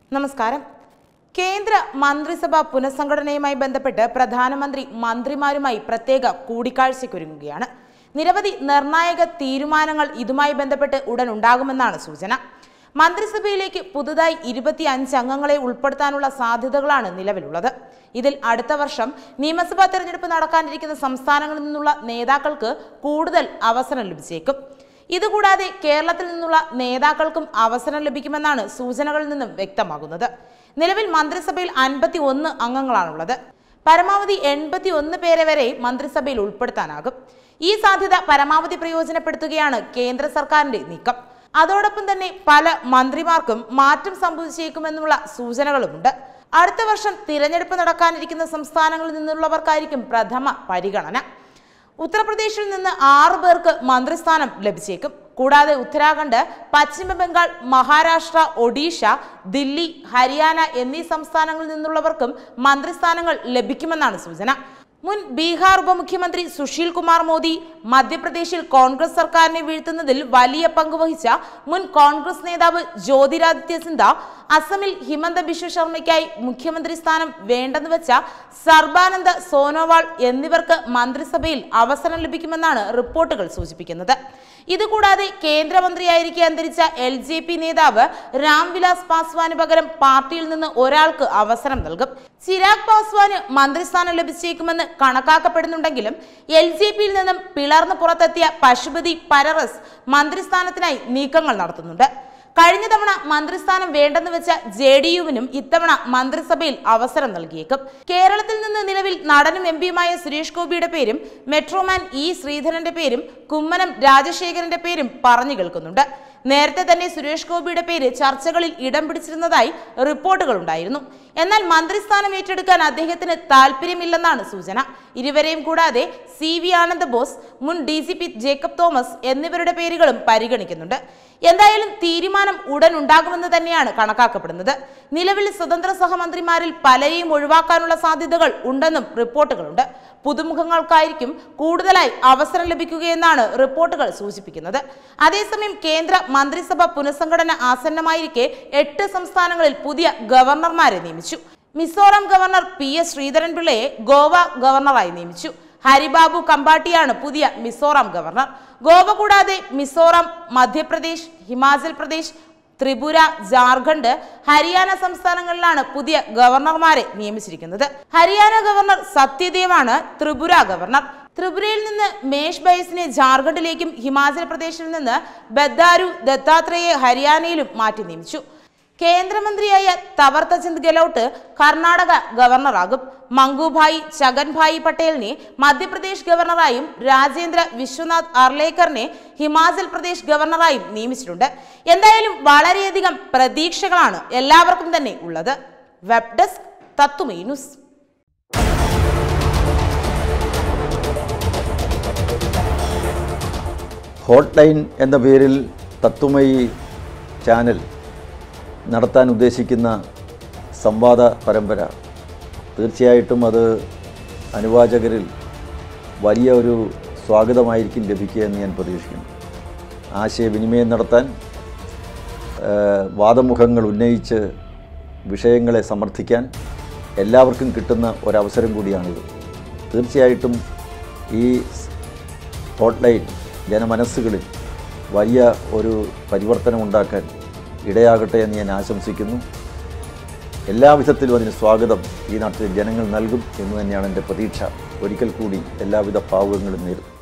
നമസ്കാരം കേന്ദ്ര മന്ത്രിസഭാ പുനഃസംഘടനയുമായി ബന്ധപ്പെട്ട് പ്രധാനമന്ത്രി മന്ത്രിമാരുമായി പ്രത്യേക കൂടിക്കാഴ്ചയ്ക്കൊരുങ്ങുകയാണ് നിരവധി നിർണായക തീരുമാനങ്ങൾ ഇതുമായി ബന്ധപ്പെട്ട് ഉടൻ ഉണ്ടാകുമെന്നാണ് സൂചന മന്ത്രിസഭയിലേക്ക് പുതുതായി ഇരുപത്തി അഞ്ച് അംഗങ്ങളെ ഉൾപ്പെടുത്താനുള്ള സാധ്യതകളാണ് നിലവിലുള്ളത് ഇതിൽ അടുത്ത വർഷം നിയമസഭാ തെരഞ്ഞെടുപ്പ് നടക്കാനിരിക്കുന്ന സംസ്ഥാനങ്ങളിൽ നിന്നുള്ള നേതാക്കൾക്ക് കൂടുതൽ അവസരം ലഭിച്ചേക്കും ഇതുകൂടാതെ കേരളത്തിൽ നിന്നുള്ള നേതാക്കൾക്കും അവസരം ലഭിക്കുമെന്നാണ് സൂചനകളിൽ നിന്നും വ്യക്തമാകുന്നത് നിലവിൽ മന്ത്രിസഭയിൽ അൻപത്തി ഒന്ന് അംഗങ്ങളാണുള്ളത് പരമാവധി എൺപത്തി ഒന്ന് പേരെ വരെ മന്ത്രിസഭയിൽ ഉൾപ്പെടുത്താനാകും ഈ സാധ്യത പരമാവധി പ്രയോജനപ്പെടുത്തുകയാണ് കേന്ദ്ര സർക്കാരിന്റെ നീക്കം അതോടൊപ്പം തന്നെ പല മന്ത്രിമാർക്കും മാറ്റം സംഭവിച്ചേക്കുമെന്നുള്ള സൂചനകളുമുണ്ട് അടുത്ത വർഷം തിരഞ്ഞെടുപ്പ് നടക്കാനിരിക്കുന്ന സംസ്ഥാനങ്ങളിൽ നിന്നുള്ളവർക്കായിരിക്കും പ്രഥമ പരിഗണന ഉത്തർപ്രദേശിൽ നിന്ന് ആറു പേർക്ക് മന്ത്രിസ്ഥാനം ലഭിച്ചേക്കും കൂടാതെ ഉത്തരാഖണ്ഡ് പശ്ചിമ ബംഗാൾ മഹാരാഷ്ട്ര ഒഡീഷ ദില്ലി ഹരിയാന എന്നീ സംസ്ഥാനങ്ങളിൽ നിന്നുള്ളവർക്കും മന്ത്രിസ്ഥാനങ്ങൾ ലഭിക്കുമെന്നാണ് സൂചന മുൻ ബീഹാർ ഉപമുഖ്യമന്ത്രി സുശീൽ കുമാർ മോദി മധ്യപ്രദേശിൽ കോൺഗ്രസ് സർക്കാരിനെ വീഴ്ത്തുന്നതിൽ വലിയ പങ്ക് വഹിച്ച മുൻ കോൺഗ്രസ് നേതാവ് ജ്യോതിരാദിത്യ സിന്ധ അസമിൽ ഹിമന്ത ബിശ്വ ശർമ്മയ്ക്കായി മുഖ്യമന്ത്രി സ്ഥാനം വേണ്ടെന്ന് വെച്ച സർബാനന്ദ സോനോവാൾ എന്നിവർക്ക് മന്ത്രിസഭയിൽ അവസരം ലഭിക്കുമെന്നാണ് റിപ്പോർട്ടുകൾ സൂചിപ്പിക്കുന്നത് ഇതുകൂടാതെ കേന്ദ്രമന്ത്രിയായിരിക്കെ അന്തരിച്ച എൽ ജെ പി നേതാവ് രാംവിലാസ് പാസ്വാന് പകരം പാർട്ടിയിൽ നിന്ന് ഒരാൾക്ക് അവസരം നൽകും ചിരാഗ് പാസ്വാന് മന്ത്രിസ്ഥാനം ലഭിച്ചേക്കുമെന്ന് കണക്കാക്കപ്പെടുന്നുണ്ടെങ്കിലും എൽ ജെ പിയിൽ നിന്നും പിളർന്നു പുറത്തെത്തിയ പശുപതി പരറസ് മന്ത്രിസ്ഥാനത്തിനായി നീക്കങ്ങൾ നടത്തുന്നുണ്ട് കഴിഞ്ഞ തവണ മന്ത്രിസ്ഥാനം വേണ്ടെന്ന് വെച്ച ജെ ഡി യുവിനും ഇത്തവണ മന്ത്രിസഭയിൽ അവസരം നൽകിയേക്കും കേരളത്തിൽ നിന്ന് നിലവിൽ നടനും എം പിയുമായ സുരേഷ് ഗോപിയുടെ പേരും മെട്രോമാൻ ഇ ശ്രീധരന്റെ പേരും കുമ്മനം രാജശേഖരന്റെ പേരും പറഞ്ഞു കേൾക്കുന്നുണ്ട് നേരത്തെ തന്നെ സുരേഷ് ഗോപിയുടെ പേര് ചർച്ചകളിൽ ഇടം പിടിച്ചിരുന്നതായി റിപ്പോർട്ടുകൾ ഉണ്ടായിരുന്നു എന്നാൽ മന്ത്രിസ്ഥാനം ഏറ്റെടുക്കാൻ അദ്ദേഹത്തിന് താല്പര്യമില്ലെന്നാണ് സൂചന ഇരുവരെയും കൂടാതെ സി വി ആനന്ദ ബോസ് മുൻ D C P Jacob Thomas എന്നിവരുടെ പേരുകളും പരിഗണിക്കുന്നുണ്ട് എന്തായാലും തീരുമാനം ഉടൻ ഉണ്ടാകുമെന്ന് തന്നെയാണ് കണക്കാക്കപ്പെടുന്നത് നിലവിൽ സ്വതന്ത്ര സഹമന്ത്രിമാരിൽ പലരെയും ഒഴിവാക്കാനുള്ള സാധ്യതകൾ ഉണ്ടെന്നും റിപ്പോർട്ടുകളുണ്ട് പുതുമുഖങ്ങൾക്കായിരിക്കും കൂടുതലായി അവസരം ലഭിക്കുകയെന്നാണ് റിപ്പോർട്ടുകൾ സൂചിപ്പിക്കുന്നത് അതേസമയം കേന്ദ്ര മന്ത്രിസഭ പുനഃസംഘടന ആസന്നമായിരിക്കെ എട്ട് സംസ്ഥാനങ്ങളിൽ പുതിയ ഗവർണർമാരെ നിയമിച്ചു മിസോറാം ഗവർണർ പി എസ് ശ്രീധരൻപിള്ളയെ ഗോവ ഗവർണറായി നിയമിച്ചു ഹരിബാബു കമ്പാട്ടിയാണ് പുതിയ മിസോറാം ഗവർണർ ഗോവ കൂടാതെ മിസോറാം മധ്യപ്രദേശ് ഹിമാചൽ പ്രദേശ് ത്രിപുര ജാർഖണ്ഡ് ഹരിയാന സംസ്ഥാനങ്ങളിലാണ് പുതിയ ഗവർണർമാരെ നിയമിച്ചിരിക്കുന്നത് ഹരിയാന ഗവർണർ സത്യദേവാണ് ത്രിപുര ഗവർണർ ത്രിപുരയിൽ നിന്ന് മേഷ് ബൈസിനെ ജാർഖണ്ഡിലേക്കും ഹിമാചൽ പ്രദേശിൽ നിന്ന് ബദ്ദാരു ദത്താത്രേയെ ഹരിയാനയിലും മാറ്റി നിയമിച്ചു കേന്ദ്രമന്ത്രിയായ തവർത്തചന്ദ് ഗെലോട്ട് കർണാടക ഗവർണറാകും മംഗുഭായി ചഗൻഭായി പട്ടേലിനെ മധ്യപ്രദേശ് ഗവർണറായും രാജേന്ദ്ര വിശ്വനാഥ് അർലേക്കറിനെ ഹിമാചൽ പ്രദേശ് ഗവർണറായും നിയമിച്ചിട്ടുണ്ട് എന്തായാലും വളരെയധികം പ്രതീക്ഷകളാണ് എല്ലാവർക്കും തന്നെ ഉള്ളത് web desk Tatwamayi news hotline എന്ന പേരിൽ തത്വമയി ചാനൽ നടത്താൻ ഉദ്ദേശിക്കുന്ന സംവാദ പരമ്പര തീർച്ചയായിട്ടും അത് അനുവാചകരിൽ വലിയ ഒരു സ്വാഗതമായിരിക്കും ലഭിക്കുക എന്ന് ഞാൻ പ്രതീക്ഷിക്കുന്നു ആശയവിനിമയം നടത്താൻ ആ, വാദമുഖങ്ങൾ ഉന്നയിച്ച് വിഷയങ്ങളെ സമർത്ഥിക്കാൻ എല്ലാവർക്കും കിട്ടുന്ന ഒരവസരം കൂടിയാണിത് തീർച്ചയായിട്ടും ഈ ഹോട്ട്ലൈൻ ജനമനസ്സുകളിൽ വലിയ ഒരു പരിവർത്തനം ഉണ്ടാക്കാൻ ഇടയാകട്ടെ എന്ന് ഞാൻ ആശംസിക്കുന്നു എല്ലാവിധത്തിലും അതിന് സ്വാഗതം ഈ നാട്ടിലെ ജനങ്ങൾ നൽകും എന്ന് തന്നെയാണ് എൻ്റെ പ്രതീക്ഷ ഒരിക്കൽ കൂടി എല്ലാവിധ ഭാവുകങ്ങളും നേരുന്നു